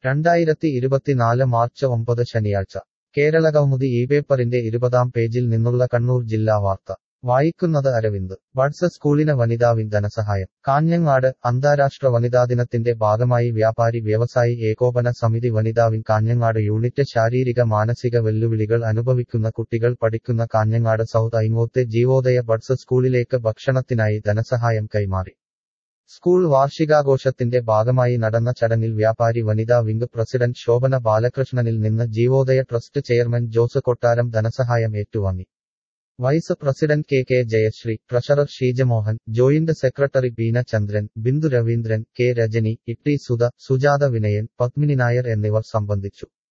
രണ്ടായിരത്തി ഇരുപത്തിനാല് മാർച്ച് ഒമ്പത് ശനിയാഴ്ച കേരളകൗമുദി ഈ പേപ്പറിന്റെ ഇരുപതാം പേജിൽ നിന്നുള്ള കണ്ണൂർ ജില്ലാ വാർത്ത വായിക്കുന്നത് അരവിന്ദ് ബഡ്സ് സ്കൂളിന് വനിതാവിൻ ധനസഹായം കാഞ്ഞങ്ങാട് അന്താരാഷ്ട്ര വനിതാ ദിനത്തിന്റെ ഭാഗമായി വ്യാപാരി വ്യവസായി ഏകോപന സമിതി വനിതാവിൻ കാഞ്ഞങ്ങാട് യൂണിറ്റ് ശാരീരിക മാനസിക വെല്ലുവിളികൾ അനുഭവിക്കുന്ന കുട്ടികൾ പഠിക്കുന്ന കാഞ്ഞങ്ങാട് സൗത്ത് ഐങ്ങോത്തെ ജീവോദയ ബഡ്സ് സ്കൂളിലേക്ക് ഭക്ഷണത്തിനായി ധനസഹായം കൈമാറി സ്കൂൾ വാർഷികാഘോഷത്തിന്റെ ഭാഗമായി നടന്ന ചടങ്ങിൽ വ്യാപാരി വനിതാ വിംഗ് പ്രസിഡന്റ് ശോഭന ബാലകൃഷ്ണനിൽ നിന്ന് ജീവോദയ ട്രസ്റ്റ് ചെയർമാൻ ജോസ് കൊട്ടാരം ധനസഹായം ഏറ്റുവാങ്ങി vice president K K Jayasree treasurer Sheejamohan joint secretary Beena Chandran Bindu Raveendran K Rajani Itty Sudha Sujatha Vinayan Padmini Nair എന്നിവർ സംബന്ധിച്ചു